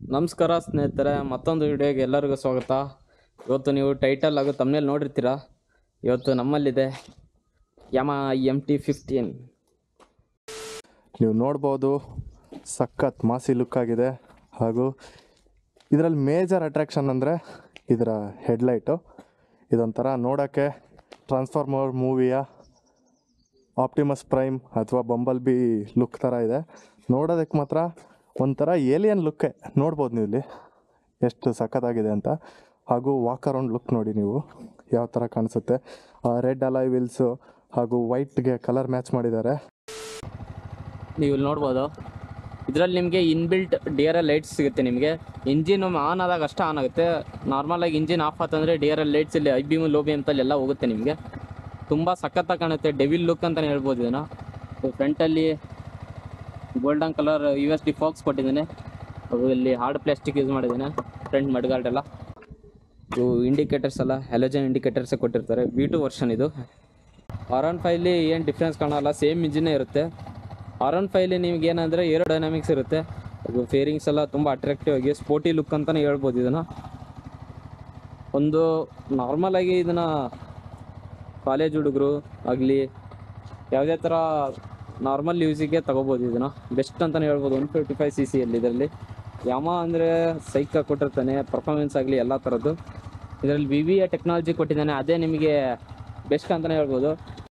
ನಮಸ್ಕಾರ ಸ್ನೇಹಿತರೆ ಮತ್ತೊಂದು ವಿಡಿಯೋಗೆ ಎಲ್ಲರಿಗೂ ಸ್ವಾಗತ ಇವತ್ತು ನೀವು ಟೈಟಲ್ ಹಾಗೂ ತಮ್ಮನೇಲಿ ನೋಡಿರ್ತೀರ ಇವತ್ತು ನಮ್ಮಲ್ಲಿದೆ ಯಮ ಎಮ್ ಟಿ ಫಿಫ್ಟೀನ್ ನೀವು ನೋಡ್ಬೋದು ಸಖತ್ ಮಾಸಿ ಲುಕ್ ಆಗಿದೆ ಹಾಗೂ ಇದರಲ್ಲಿ ಮೇಜರ್ ಅಟ್ರಾಕ್ಷನ್ ಅಂದರೆ ಇದರ ಹೆಡ್ಲೈಟು ಇದೊಂಥರ ನೋಡೋಕ್ಕೆ ಟ್ರಾನ್ಸ್ಫಾರ್ಮರ್ ಮೂವಿಯ ಆಪ್ಟಿಮಸ್ ಪ್ರೈಮ್ ಅಥವಾ ಬಂಬಲ್ ಬಿ ಲುಕ್ ಥರ ಇದೆ ನೋಡೋದಕ್ಕೆ ಮಾತ್ರ ಒಂಥರ ಏಲಿಯನ್ ಲುಕ್ಕೇ ನೋಡ್ಬೋದು ನೀವು ಇಲ್ಲಿ ಎಷ್ಟು ಸಖತ್ತಾಗಿದೆ ಅಂತ ಹಾಗೂ ವಾಕ್ ಅರೌಂಡ್ ಲುಕ್ ನೋಡಿ ನೀವು ಯಾವ ಥರ ಕಾಣಿಸುತ್ತೆ ರೆಡ್ ಅಲಾಯ್ ವಿಲ್ಸು ಹಾಗೂ ವೈಟ್ಗೆ ಕಲರ್ ಮ್ಯಾಚ್ ಮಾಡಿದ್ದಾರೆ ನೀವು ಇಲ್ಲಿ ನೋಡ್ಬೋದು ಇದರಲ್ಲಿ ನಿಮಗೆ inbuilt D R L lights ಸಿಗುತ್ತೆ ನಿಮಗೆ ಇಂಜಿನ್ ಆನ್ ಆದಾಗ ಅಷ್ಟೇ ಆನ್ ಆಗುತ್ತೆ ನಾರ್ಮಲಾಗಿ ಇಂಜಿನ್ ಆಫ್ ಆತಂದರೆ ಡಿ ಆರ್ ಎಲ್ ಲೈಟ್ಸ್ ಇಲ್ಲಿ ಐ ಬಿ ಲೋ ಬಿ ಅಂತಲ್ಲಿ ಎಲ್ಲ ಹೋಗುತ್ತೆ ನಿಮಗೆ ತುಂಬ ಸಖತ್ತಾಗಿ ಕಾಣುತ್ತೆ ಡೆವಿಲ್ ಲುಕ್ ಅಂತಲೇ ಹೇಳ್ಬೋದು ಇದನ್ನು ಫ್ರಂಟಲ್ಲಿ golden colour U S D forks ಕೊಟ್ಟಿದ್ದಾನೆ ಅದು ಇಲ್ಲಿ ಹಾರ್ಡ್ ಪ್ಲಾಸ್ಟಿಕ್ ಯೂಸ್ ಮಾಡಿದ್ದಾನೆ ಫ್ರಂಟ್ ಮಡ್ಗಾರ್ಡ್ ಎಲ್ಲ ಇದು ಇಂಡಿಕೇಟರ್ಸ್ ಎಲ್ಲ ಹೆಲೋಜನ್ ಇಂಡಿಕೇಟರ್ಸೇ ಕೊಟ್ಟಿರ್ತಾರೆ ವಿ ಟು ವರ್ಷನ್ ಇದು ಆರ್ ಒನ್ ಫೈಲಿ ಏನು ಡಿಫ್ರೆನ್ಸ್ ಕಾಣಲ್ಲ ಸೇಮ್ ಇಂಜಿನೇ ಇರುತ್ತೆ ಆರ್ ಒನ್ ಫೈಲಿ ನಿಮ್ಗೆ ಏನಂದರೆ ಏರೋ ಡೈನಾಮಿಕ್ಸ್ ಇರುತ್ತೆ ಅದು ಫೇರಿಂಗ್ಸ್ ಎಲ್ಲ ತುಂಬ ಅಟ್ರಾಕ್ಟಿವ್ ಆಗಿ ಸ್ಪೋರ್ಟಿ ಲುಕ್ ಅಂತಲೇ ಹೇಳ್ಬೋದು ಇದನ್ನು ಒಂದು ನಾರ್ಮಲ್ ಆಗಿ ಇದನ್ನು ಕಾಲೇಜ್ ಹುಡುಗರು ಆಗಲಿ ಯಾವುದೇ ಥರ ನಾರ್ಮಲ್ ಯೂಸಿಗೆ ತಗೋಬೋದು ಇದನ್ನು ಬೆಸ್ಟ್ ಅಂತಲೇ ಹೇಳ್ಬೋದು one fifty five C C ಅಲ್ಲಿ ಇದರಲ್ಲಿ ಯಾಮ ಅಂದರೆ ಸೈಕ ಕೊಟ್ಟಿರ್ತಾನೆ ಪರ್ಫಾರ್ಮೆನ್ಸ್ ಆಗಲಿ ಎಲ್ಲ ಥರದ್ದು ಇದರಲ್ಲಿ ವಿ ವಿ ಎ ಟೆಕ್ನಾಲಜಿ ಕೊಟ್ಟಿದ್ದಾನೆ ಅದೇ ನಿಮಗೆ ಬೆಸ್ಟ್ ಅಂತಲೇ ಹೇಳ್ಬೋದು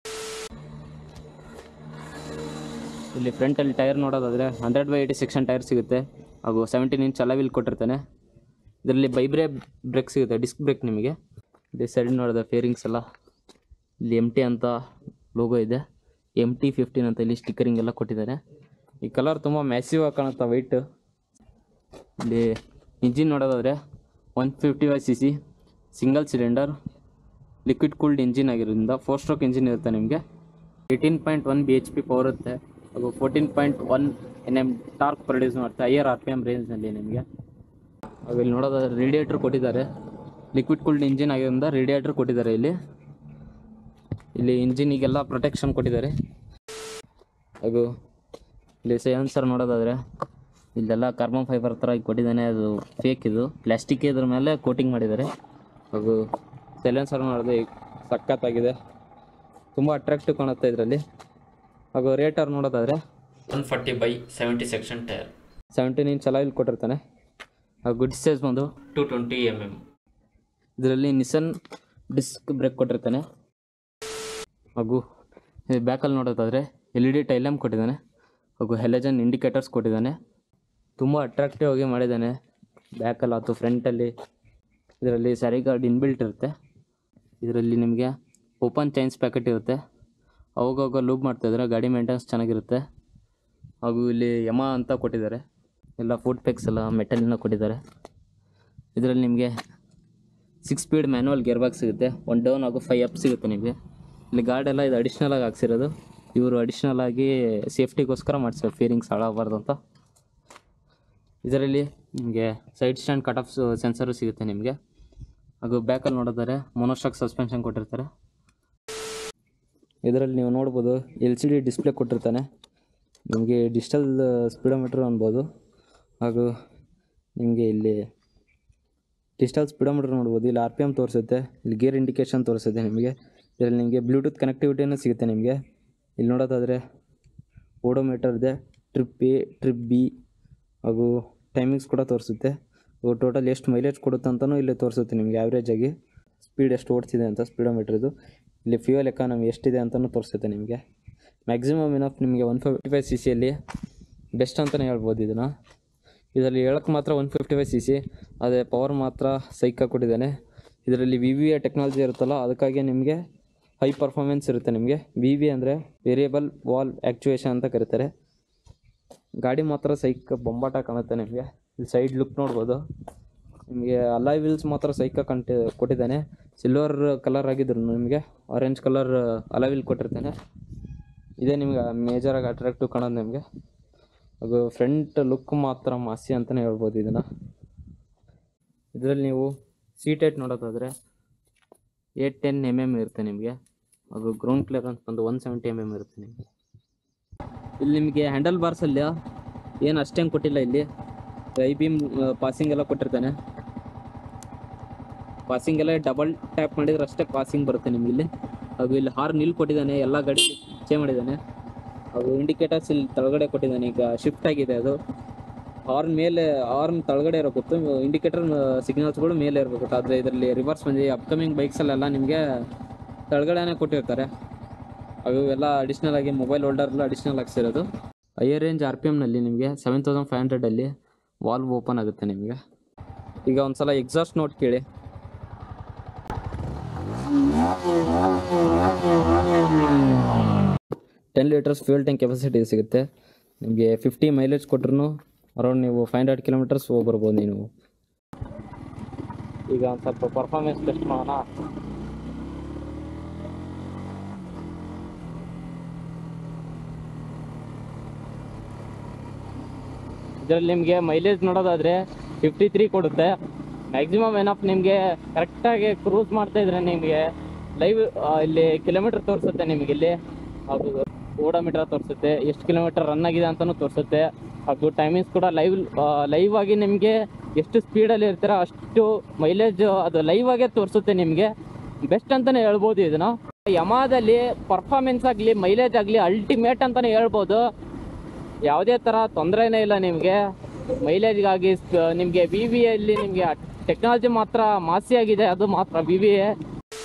ಇಲ್ಲಿ ಫ್ರಂಟಲ್ಲಿ ಟೈರ್ ನೋಡೋದಾದರೆ hundred by eighty section tyre ಸಿಗುತ್ತೆ ಹಾಗೂ ಸೆವೆಂಟೀನ್ ಇಂಚ್ ಅಲವಿಲ್ ಕೊಟ್ಟಿರ್ತಾನೆ ಇದರಲ್ಲಿ ಬೈಬ್ರೇ ಬ್ರೇಕ್ ಸಿಗುತ್ತೆ ಡಿಸ್ಕ್ ಬ್ರೇಕ್ ನಿಮಗೆ ಇಲ್ಲಿ ಸೈಡ್ ನೋಡಿದೆ ಫೇರಿಂಗ್ಸ್ ಎಲ್ಲ ಇಲ್ಲಿ ಎಮ್ ಟಿ ಅಂತ ಲೋಗೋ ಇದೆ ಎಮ್ ಟಿ ಫಿಫ್ಟೀನ್ ಅಂತ ಇಲ್ಲಿ ಸ್ಟಿಕ್ಕರಿಂಗ್ ಎಲ್ಲ ಕೊಟ್ಟಿದ್ದಾರೆ ಈ ಕಲರ್ ತುಂಬ ಮ್ಯಾಸಿವ್ ಆಗಿ ಕಾಣುತ್ತೆ ವೈಟ್ ಇಲ್ಲಿ ಇಂಜಿನ್ ನೋಡೋದಾದರೆ one fifty five C C single cylinder liquid cooled engine ಆಗಿರೋದ್ರಿಂದ ಫೋರ್ ಸ್ಟ್ರೋಕ್ ಇಂಜಿನ್ ಇರುತ್ತೆ ನಿಮಗೆ eighteen point one B H P power ಇರುತ್ತೆ ಹಾಗೂ fourteen point one N M torque produce ಮಾಡುತ್ತೆ ಐಯರ್ ಆರ್ ಪಿ ಎಮ್ ರೇಂಜ್ನಲ್ಲಿ ನಿಮಗೆ ಹಾಗೂ ಇಲ್ಲಿ ನೋಡೋದಾದ್ರೆ ರೇಡಿಯೇಟ್ರ್ ಕೊಟ್ಟಿದ್ದಾರೆ ಲಿಕ್ವಿಡ್ ಕೂಲ್ಡ್ ಇಂಜಿನ್ ಆಗಿರೋದ್ರಿಂದ ರೇಡಿಯೇಟ್ರ್ ಕೊಟ್ಟಿದ್ದಾರೆ ಇಲ್ಲಿ ಇಲ್ಲಿ ಇಂಜಿನಿಗೆಲ್ಲ ಪ್ರೊಟೆಕ್ಷನ್ ಕೊಟ್ಟಿದ್ದಾರೆ ಹಾಗೂ ಇಲ್ಲಿ ಸೈಲೆನ್ಸರ್ ನೋಡೋದಾದರೆ ಇಲ್ಲೆಲ್ಲ ಕಾರ್ಬನ್ ಫೈಬರ್ ಥರ ಕೊಟ್ಟಿದ್ದಾನೆ ಅದು ಫೇಕ್ ಇದು ಪ್ಲಾಸ್ಟಿಕ್ ಇದ್ರ ಮೇಲೆ ಕೋಟಿಂಗ್ ಮಾಡಿದ್ದಾರೆ ಹಾಗೂ ಸೈಲೆನ್ಸರ್ ನೋಡಿದ್ರೆ ಸಖತ್ತಾಗಿದೆ ತುಂಬ ಅಟ್ರಾಕ್ಟಿವ್ ಕಾಣುತ್ತೆ ಇದರಲ್ಲಿ ಹಾಗೂ ರೇಟರ್ ನೋಡೋದಾದರೆ one forty by seventy section tyre seventeen inch ಎಲ್ಲ ಇಲ್ಲಿ ಕೊಟ್ಟಿರ್ತಾನೆ ಹಾಗೂ ಗುಡ್ ಸೈಜ್ ಬಂದು ಟು ಟ್ವೆಂಟಿ ಎಮ್ ಎಮ್ ಇದರಲ್ಲಿ ನಿಸನ್ ಡಿಸ್ಕ್ ಬ್ರೇಕ್ ಕೊಟ್ಟಿರ್ತಾನೆ ಹಾಗೂ ಬ್ಯಾಕಲ್ಲಿ ನೋಡೋದಾದರೆ ಎಲ್ ಇ ಡಿ ಟೈಲಮ್ ಕೊಟ್ಟಿದ್ದಾನೆ ಹಾಗೂ ಹೆಲೆಜನ್ ಇಂಡಿಕೇಟರ್ಸ್ ಕೊಟ್ಟಿದ್ದಾನೆ ತುಂಬ ಅಟ್ರಾಕ್ಟಿವ್ ಆಗಿ ಮಾಡಿದ್ದಾನೆ ಬ್ಯಾಕಲ್ಲಿ ಆಯ್ತು ಫ್ರಂಟಲ್ಲಿ ಇದರಲ್ಲಿ ಸ್ಯಾರಿ ಗಾರ್ಡ್ ಇನ್ಬಿಲ್ಟ್ ಇರುತ್ತೆ ಇದರಲ್ಲಿ ನಿಮಗೆ ಓಪನ್ ಚೈನ್ಸ್ ಪ್ಯಾಕೆಟ್ ಇರುತ್ತೆ ಅವಾಗವಾಗ ಲೂಬ್ ಮಾಡ್ತಾಯಿದ್ರೆ ಗಾಡಿ ಮೇಂಟೆನೆನ್ಸ್ ಚೆನ್ನಾಗಿರುತ್ತೆ ಹಾಗೂ ಇಲ್ಲಿ ಯಮ ಅಂತ ಕೊಟ್ಟಿದ್ದಾರೆ ಎಲ್ಲ ಫುಡ್ ಪ್ಯಾಕ್ಸ್ ಎಲ್ಲ ಮೆಟಲಿನ ಕೊಟ್ಟಿದ್ದಾರೆ ಇದರಲ್ಲಿ ನಿಮಗೆ six speed manual gear box ಸಿಗುತ್ತೆ ಒನ್ ಡೌನ್ ಹಾಗೂ ಫೈವ್ ಅಪ್ ಸಿಗುತ್ತೆ ನಿಮಗೆ ಇಲ್ಲಿ ಗಾರ್ಡ್ ಎಲ್ಲ ಇದು ಅಡಿಷ್ನಲ್ ಆಗಿ ಹಾಕ್ಸಿರೋದು ಇವರು ಅಡಿಷ್ನಲ್ ಆಗಿ ಸೇಫ್ಟಿಗೋಸ್ಕರ ಮಾಡಿಸ್ತಾರೆ ಫೀರಿಂಗ್ಸ್ ಹಾಳಾಗಬಾರ್ದು ಅಂತ ಇದರಲ್ಲಿ ನಿಮಗೆ side stand cut off sensor ಸಿಗುತ್ತೆ ನಿಮಗೆ ಹಾಗೂ ಬ್ಯಾಕಲ್ಲಿ ನೋಡಿದರೆ ಮೊನೋಸ್ಟಾಕ್ ಸಸ್ಪೆನ್ಷನ್ ಕೊಟ್ಟಿರ್ತಾರೆ ಇದರಲ್ಲಿ ನೀವು ನೋಡ್ಬೋದು ಎಲ್ ಸಿ ಡಿ ಡಿಸ್ಪ್ಲೇ ಕೊಟ್ಟಿರ್ತಾನೆ ನಿಮಗೆ ಡಿಜಿಟಲ್ ಸ್ಪೀಡೋಮೀಟ್ರ್ ಅನ್ಬೋದು ಹಾಗೂ ನಿಮಗೆ ಇಲ್ಲಿ ಡಿಜಿಟಲ್ ಸ್ಪೀಡೋಮೀಟ್ರ್ ನೋಡ್ಬೋದು ಇಲ್ಲಿ ಆರ್ ಪಿ ಎಮ್ ತೋರಿಸುತ್ತೆ ಇಲ್ಲಿ ಗೇರ್ ಇಂಡಿಕೇಶನ್ ತೋರಿಸುತ್ತೆ ನಿಮಗೆ ಇದರಲ್ಲಿ ನಿಮಗೆ ಬ್ಲೂಟೂತ್ ಕನೆಕ್ಟಿವಿಟಿನೂ ಸಿಗುತ್ತೆ ನಿಮಗೆ ಇಲ್ಲಿ ನೋಡೋದಾದರೆ ಓಡೋಮೀಟರ್ ಇದೆ ಟ್ರಿಪ್ ಎ ಟ್ರಿಪ್ ಬಿ ಹಾಗೂ ಟೈಮಿಂಗ್ಸ್ ಕೂಡ ತೋರಿಸುತ್ತೆ ಟೋಟಲ್ ಎಷ್ಟು ಮೈಲೇಜ್ ಕೊಡುತ್ತೆ ಅಂತಲೂ ಇಲ್ಲಿ ತೋರಿಸುತ್ತೆ ನಿಮಗೆ ಆ್ಯಾವ್ರೇಜ್ ಆಗಿ ಸ್ಪೀಡ್ ಎಷ್ಟು ಓಡ್ತಿದೆ ಅಂತ ಸ್ಪೀಡೋಮೀಟ್ರದು ಇಲ್ಲಿ ಫ್ಯೂಯಲ್ ಎಕಾನಮಿ ಎಷ್ಟಿದೆ ಅಂತಲೂ ತೋರಿಸುತ್ತೆ ನಿಮಗೆ ಮ್ಯಾಕ್ಸಿಮಮ್ ಇನಫ್ ನಿಮಗೆ ಒನ್ ಫಿಫ್ಟಿ ಫೈವ್ ಸಿ ಸಿಯಲ್ಲಿ ಬೆಸ್ಟ್ ಅಂತಲೇ ಹೇಳ್ಬೋದು ಇದನ್ನು ಇದರಲ್ಲಿ ಹೇಳಕ್ಕೆ ಮಾತ್ರ one fifty five C C ಅದೇ ಪವರ್ ಮಾತ್ರ ಸೈಕ ಕೊಟ್ಟಿದ್ದಾನೆ ಇದರಲ್ಲಿ ವಿ ವಿ ಎ ಟೆಕ್ನಾಲಜಿ ಇರುತ್ತಲ್ಲ ಅದಕ್ಕಾಗಿ ನಿಮಗೆ ಹೈ ಪರ್ಫಾರ್ಮೆನ್ಸ್ ಇರುತ್ತೆ ನಿಮಗೆ ವಿ ವಿ ಅಂದರೆ ವೇರಿಯಬಲ್ ವಾಲ್ ಆ್ಯಕ್ಚುಯೇಷನ್ ಅಂತ ಕರೀತಾರೆ ಗಾಡಿ ಮಾತ್ರ ಸೈಕ್ ಬೊಂಬಾಟ ಕಾಣುತ್ತೆ ನಿಮಗೆ ಇಲ್ಲಿ ಸೈಡ್ ಲುಕ್ ನೋಡ್ಬೋದು ನಿಮಗೆ ಅಲಾಯ್ ವೀಲ್ಸ್ ಮಾತ್ರ ಸೈಕ ಕಂಟಿ ಕೊಟ್ಟಿದ್ದಾನೆ ಸಿಲ್ವರ್ ಕಲರ್ ಆಗಿದ್ರು ನಿಮಗೆ ಆರೆಂಜ್ ಕಲರ್ ಅಲಾಯ್ ವೀಲ್ ಕೊಟ್ಟಿರ್ತಾನೆ ಇದೇ ನಿಮ್ಗೆ ಮೇಜರಾಗಿ ಅಟ್ರಾಕ್ಟಿವ್ ಕಾಣೋದು ನಿಮಗೆ ಅದು ಫ್ರಂಟ್ ಲುಕ್ ಮಾತ್ರ ಮಾಸಿ ಅಂತಲೇ ಹೇಳ್ಬೋದು ಇದನ್ನು ಇದರಲ್ಲಿ ನೀವು ಸೀಟ್ ಏಟ್ ನೋಡೋದಾದರೆ ಏಟ್ ಟೆನ್ ಎಮ್ ಎಮ್ ಇರುತ್ತೆ ನಿಮಗೆ ಅದು ಗ್ರೌಂಡ್ ಕ್ಲಿಯರೆನ್ಸ್ ಬಂದು ಒನ್ ಸೆವೆಂಟಿ ಎಮ್ ಎಮ್ ಇರುತ್ತೆ ನಿಮಗೆ ಇಲ್ಲಿ ನಿಮಗೆ ಹ್ಯಾಂಡಲ್ ಬಾರ್ಸಲ್ಲಿ ಏನು ಅಷ್ಟೇನು ಕೊಟ್ಟಿಲ್ಲ ಇಲ್ಲಿ ಐ ಬೀಮ್ ಪಾಸಿಂಗ್ ಎಲ್ಲ ಕೊಟ್ಟಿರ್ತಾನೆ ಪಾಸಿಂಗ್ ಎಲ್ಲ ಡಬಲ್ ಟ್ಯಾಪ್ ಮಾಡಿದ್ರೆ ಅಷ್ಟೇ ಪಾಸಿಂಗ್ ಬರುತ್ತೆ ನಿಮ್ಗೆ ಇಲ್ಲಿ ಹಾಗೂ ಇಲ್ಲಿ ಹಾರ್ನ್ ಇಲ್ಲಿ ಕೊಟ್ಟಿದ್ದಾನೆ ಎಲ್ಲ ಗಾಡಿ ಚೇ ಮಾಡಿದ್ದಾನೆ ಹಾಗೂ ಇಂಡಿಕೇಟರ್ಸ್ ಇಲ್ಲಿ ಕೆಳಗಡೆ ಕೊಟ್ಟಿದ್ದಾನೆ ಈಗ ಶಿಫ್ಟ್ ಆಗಿದೆ ಅದು ಹಾರ್ನ್ ಮೇಲೆ ಹಾರ್ನ್ ಕೆಳಗಡೆ ಇರಬೇಕು ಇಂಡಿಕೇಟರ್ ಸಿಗ್ನಲ್ಸ್ಗಳು ಮೇಲೆ ಇರಬೇಕು ಆದರೆ ಇದರಲ್ಲಿ ರಿವರ್ಸ್ ಬಂದಿದೆ ಅಪ್ಕಮಿಂಗ್ ಬೈಕ್ಸಲ್ಲೆಲ್ಲ ನಿಮಗೆ ಕೆಳಗಡೆನೇ ಕೊಟ್ಟಿರ್ತಾರೆ ಅವು ಎಲ್ಲ ಅಡಿಷ್ನಲ್ ಆಗಿ ಮೊಬೈಲ್ ಹೋಲ್ಡರ್ ಎಲ್ಲ ಅಡಿಷ್ನಲ್ ಆಗಿಸಿರೋದು ಹೈಯರ್ ರೇಂಜ್ ಆರ್ ಪಿ ಎಮ್ನಲ್ಲಿ ನಿಮಗೆ ಸೆವೆನ್ ತೌಸಂಡ್ ಫೈವ್ ಹಂಡ್ರೆಡಲ್ಲಿ ವಾಲ್ವ್ ಓಪನ್ ಆಗುತ್ತೆ ನಿಮಗೆ ಈಗ ಒಂದ್ಸಲ ಎಕ್ಸಾಸ್ಟ್ ನೋಟ್ ಕೇಳಿ ten litres fuel tank capacity ಸಿಗುತ್ತೆ ನಿಮಗೆ ಫಿಫ್ಟಿ ಮೈಲೇಜ್ ಕೊಟ್ರು ಅರೌಂಡ್ ನೀವು ಫೈವ್ ಹಂಡ್ರೆಡ್ ಕಿಲೋಮೀಟರ್ಸ್ ಹೋಗಿ ಬರ್ಬೋದು ನೀವು ಈಗ ಒಂದು ಸ್ವಲ್ಪ ಪರ್ಫಾರ್ಮೆನ್ಸ್ ಟೆಸ್ಟ್ ಮಾಡೋಣ ಇದರಲ್ಲಿ ನಿಮಗೆ ಮೈಲೇಜ್ ನೋಡೋದಾದ್ರೆ ಫಿಫ್ಟಿ ತ್ರೀ ಕೊಡುತ್ತೆ ಮ್ಯಾಕ್ಸಿಮಮ್ ಏನಪ್ಪ ನಿಮಗೆ ಕರೆಕ್ಟಾಗಿ ಕ್ರೂಸ್ ಮಾಡ್ತಾ ಇದ್ರೆ ನಿಮಗೆ ಲೈವ್ ಇಲ್ಲಿ ಕಿಲೋಮೀಟರ್ ತೋರಿಸುತ್ತೆ ನಿಮಗೆ ಇಲ್ಲಿ ಹಾಗೂ ಓಡೋಮೀಟರ್ ತೋರಿಸುತ್ತೆ ಎಷ್ಟು ಕಿಲೋಮೀಟರ್ ರನ್ ಆಗಿದೆ ಅಂತಲೂ ತೋರಿಸುತ್ತೆ ಹಾಗೂ ಟೈಮಿಂಗ್ಸ್ ಕೂಡ ಲೈವ್ ಲೈವ್ ಆಗಿ ನಿಮಗೆ ಎಷ್ಟು ಸ್ಪೀಡಲ್ಲಿ ಇರ್ತೀರ ಅಷ್ಟು ಮೈಲೇಜ್ ಅದು ಲೈವ್ ಆಗೇ ತೋರಿಸುತ್ತೆ ನಿಮಗೆ ಬೆಸ್ಟ್ ಅಂತಲೇ ಹೇಳ್ಬೋದು ಇದನ್ನು ಯಮಾದಲ್ಲಿ ಪರ್ಫಾರ್ಮೆನ್ಸ್ ಆಗಲಿ ಮೈಲೇಜ್ ಆಗಲಿ ಅಲ್ಟಿಮೇಟ್ ಅಂತಲೇ ಹೇಳ್ಬೋದು ಯಾವುದೇ ಥರ ತೊಂದರೆನೇ ಇಲ್ಲ ನಿಮಗೆ ಮೈಲೇಜ್ಗಾಗಿ ನಿಮಗೆ ವಿ ವಿ ಅಲ್ಲಿ ನಿಮಗೆ ಟೆಕ್ನಾಲಜಿ ಮಾತ್ರ ಮಾಸಿಯಾಗಿದೆ ಅದು ಮಾತ್ರ ವಿ ವಿ ಎ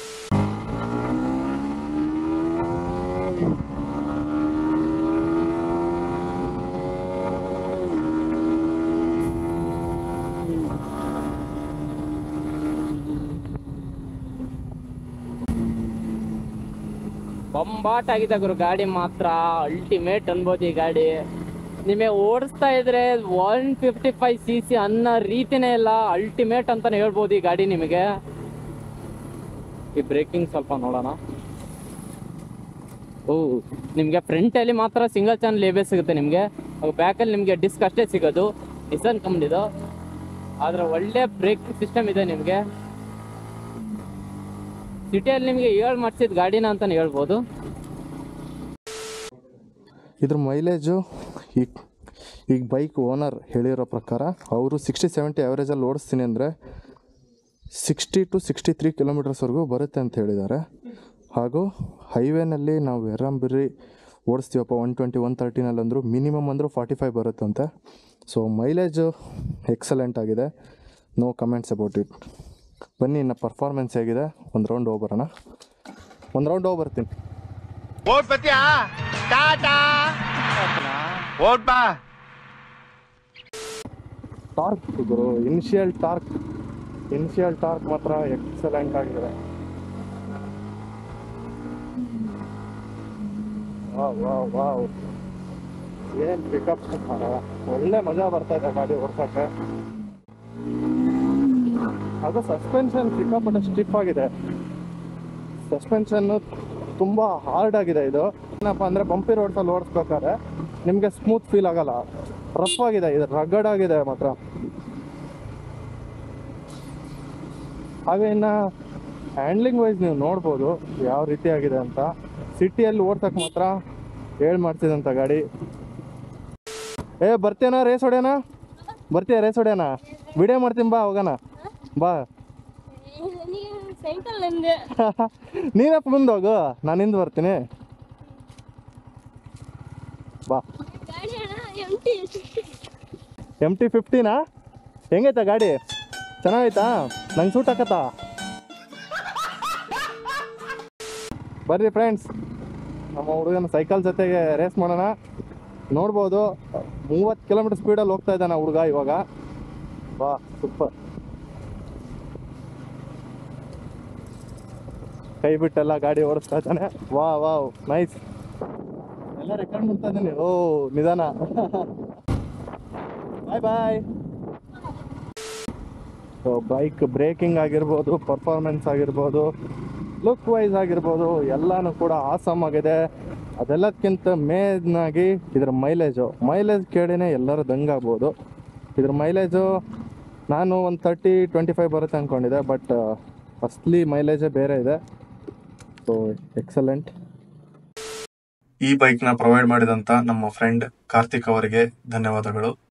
ಬೊಂಬಾಟ್ ಆಗಿದೆ ಗುರು ಗಾಡಿ ಮಾತ್ರ ಅಲ್ಟಿಮೇಟ್ ಅನ್ಬೋದು ಈ ಗಾಡಿ ನಿಮಗೆ ಓಡಿಸ್ತಾ ಇದ್ರೆ one fifty five C C ಅನ್ನೋ ರೀತಿನೇ ಇಲ್ಲ ಅಲ್ಟಿಮೇಟ್ ಅಂತಾನೆ ಹೇಳ್ಬೋದು ಈ ಗಾಡಿ ನಿಮಗೆ ಈ ಬ್ರೇಕಿಂಗ್ ಸ್ವಲ್ಪ ನೋಡೋಣ ಓ ನಿಮಗೆ ಫ್ರಂಟಲ್ಲಿ ಮಾತ್ರ ಸಿಂಗಲ್ ಚಾನಲ್ ಎ ಸಿಗುತ್ತೆ ನಿಮಗೆ ಬ್ಯಾಕಲ್ಲಿ ನಿಮಗೆ ಡಿಸ್ಕ್ ಅಷ್ಟೇ ಸಿಗೋದು ನಿಸನ್ ಕಂಪ್ನಿದು ಆದ್ರೆ ಒಳ್ಳೆ ಬ್ರೇಕಿಂಗ್ ಸಿಸ್ಟಮ್ ಇದೆ ನಿಮಗೆ ಸಿಟಿಯಲ್ಲಿ ನಿಮಗೆ ಏಳು ಮಾಡಿಸಿದ ಗಾಡಿನ ಅಂತಾನೆ ಹೇಳ್ಬೋದು ಇದ್ರ ಮೈಲೇಜು ಈಗ ಈಗ ಬೈಕ್ ಓನರ್ ಹೇಳಿರೋ ಪ್ರಕಾರ ಅವರು ಸಿಕ್ಸ್ಟಿ ಸೆವೆಂಟಿ ಆ್ಯಾವ್ರೇಜಲ್ಲಿ ಓಡಿಸ್ತೀನಿ ಅಂದರೆ ಸಿಕ್ಸ್ಟಿ ಟು ಸಿಕ್ಸ್ಟಿ ತ್ರೀ ಕಿಲೋಮೀಟರ್ಸ್ವರೆಗೂ ಬರುತ್ತೆ ಅಂತ ಹೇಳಿದ್ದಾರೆ ಹಾಗೂ ಹೈವೇನಲ್ಲಿ ನಾವು ಎರಂಬಿರಿ ಓಡಿಸ್ತೀವಪ್ಪ ಒನ್ ಟ್ವೆಂಟಿ ಒನ್ ತರ್ಟಿನಲ್ಲಿ ಅಂದರು ಮಿನಿಮಮ್ ಅಂದರೂ ಫಾರ್ಟಿ ಫೈವ್ ಬರುತ್ತಂತೆ ಸೊ ಮೈಲೇಜು ಎಕ್ಸಲೆಂಟ್ ಆಗಿದೆ ನೋ ಕಮೆಂಟ್ಸ್ ಅಬೌಟ್ ಇಟ್ ಬನ್ನಿ ಇನ್ನು ಪರ್ಫಾರ್ಮೆನ್ಸ್ ಹೇಗಿದೆ ಒಂದು ರೌಂಡ್ ಹೋಗ್ಬರೋಣ ಒಂದು ರೌಂಡ್ ಹೋಗಿ ಬರ್ತೀನಿ ಓಟ್ ಬತ್ತೀಯಾ ಟಾಟಾ ಓಟ್ ಬಾ ಟಾರ್ಕ್ ಗುರು ಇನಿಷಿಯಲ್ ಟಾರ್ಕ್ ಇನಿಷಿಯಲ್ ಟಾರ್ಕ್ ಮಾತ್ರ ಎಕ್ಸಲೆಂಟ್ ಆಗಿದೆ ವಾವ್ ವಾವ್ ವಾವ್ ಏನ್ ಪಿಕಪ್ ಒಳ್ಳೆ ಮಜಾ ಬರ್ತಾ ಇದೆ ಗಾಡಿ ಓಡ್ಸಕ್ಕೆ ಅದು ಸಸ್ಪೆನ್ಷನ್ ಸಿಕ್ಕಾಪಟ್ಟೆ ಸ್ಟಿಫ್ ಆಗಿದೆ ಸಸ್ಪೆನ್ಷನ್ ತುಂಬಾ ಹಾರ್ಡ್ ಆಗಿದೆ ಇದು ಏನಪ್ಪ ಅಂದ್ರೆ ಬಂಪಿ ರೋಡ್ಸಲ್ಲಿ ಓಡಿಸ್ಬೇಕಾದ್ರೆ ನಿಮಗೆ ಸ್ಮೂತ್ ಫೀಲ್ ಆಗಲ್ಲ ರಫ್ ಆಗಿದೆ ಇದು ರಗಡ್ ಆಗಿದೆ ಮಾತ್ರ ಹಾಗೆ ಇನ್ನು ಹ್ಯಾಂಡ್ಲಿಂಗ್ ವೈಸ್ ನೀವು ನೋಡ್ಬೋದು ಯಾವ ರೀತಿ ಆಗಿದೆ ಅಂತ ಸಿಟಿಯಲ್ಲಿ ಓಡ್ಸಕ್ಕೆ ಮಾತ್ರ ಹೇಳ್ ಮಾಡ್ತಿದಂತ ಗಾಡಿ ಏ ಬರ್ತೀಯನ ರೇಸ್ ಹೊಡ್ಯಾನ ಬರ್ತೀಯ ರೇಸ್ ಹೊಡ್ಯಾನ ವಿಡಿಯೋ ಮಾಡ್ತೀನಿ ಬಾ ಹೋಗೋಣ ಬಾ ಸೈಕಲ್ ನಂದೆ ನೀನಪ್ಪ ಮುಂದೆ ಹೋಗು ನಾನು ಹಿಂದೆ ಬರ್ತೀನಿ ಬಾ ಗಾಡಿ ಅಣ್ಣ ಎಂಟಿ ಎಮ್ ಟಿ ಫಿಫ್ಟಿನಾ ಹೆಂಗೈತಾ ಗಾಡಿ ಚೆನ್ನಾಗೈತಾ ನಂಗೆ ಸೂಟ್ ಹಾಕತ್ತಾ ಬರ್ರಿ ಫ್ರೆಂಡ್ಸ್ ನಮ್ಮ ಹುಡುಗನ ಸೈಕಲ್ ಜೊತೆಗೆ ರೇಸ್ ಮಾಡೋಣ ನೋಡ್ಬೋದು ಮೂವತ್ತು ಕಿಲೋಮೀಟರ್ ಸ್ಪೀಡಲ್ಲಿ ಹೋಗ್ತಾ ಇದ್ದಾನೆ ಹುಡುಗ ಇವಾಗ ಬಾ ಸೂಪರ್ ಕೈ ಬಿಟ್ಟೆಲ್ಲ ಗಾಡಿ ಓಡಿಸ್ತಾ ಇದ್ದಾನೆ ವಾ ವಾವ್ ನೈಸ್ ಎಲ್ಲ ರೆಕಾರ್ಡ್ ಮಾಡ್ತಾ ಇದ್ದೀನಿ ಓ ನಿಧಾನ bye bye so bike braking ಆಗಿರ್ಬೋದು ಪರ್ಫಾರ್ಮೆನ್ಸ್ ಆಗಿರ್ಬೋದು ಲುಕ್ ವೈಸ್ ಆಗಿರ್ಬೋದು ಎಲ್ಲನೂ ಕೂಡ ಆಸಮ್ ಆಗಿದೆ ಅದೆಲ್ಲದಕ್ಕಿಂತ ಮೇನಾಗಿ ಇದ್ರ ಮೈಲೇಜು ಮೈಲೇಜ್ ಕೇಳಿನೇ ಎಲ್ಲರೂ ದಂಗಾಗ್ಬೋದು ಇದ್ರ ಮೈಲೇಜು ನಾನು ಒಂದು ತರ್ಟಿ ಟ್ವೆಂಟಿ ಫೈವ್ ಬರುತ್ತೆ ಅಂದ್ಕೊಂಡಿದ್ದೆ ಬಟ್ ಅಸ್ಲಿ ಮೈಲೇಜೇ ಬೇರೆ ಇದೆ ಸೊ ಎಕ್ಸಲೆಂಟ್ ಈ ಬೈಕ್ನ ಪ್ರೊವೈಡ್ ಮಾಡಿದಂತ ನಮ್ಮ ಫ್ರೆಂಡ್ ಕಾರ್ತಿಕ್ ಅವರಿಗೆ ಧನ್ಯವಾದಗಳು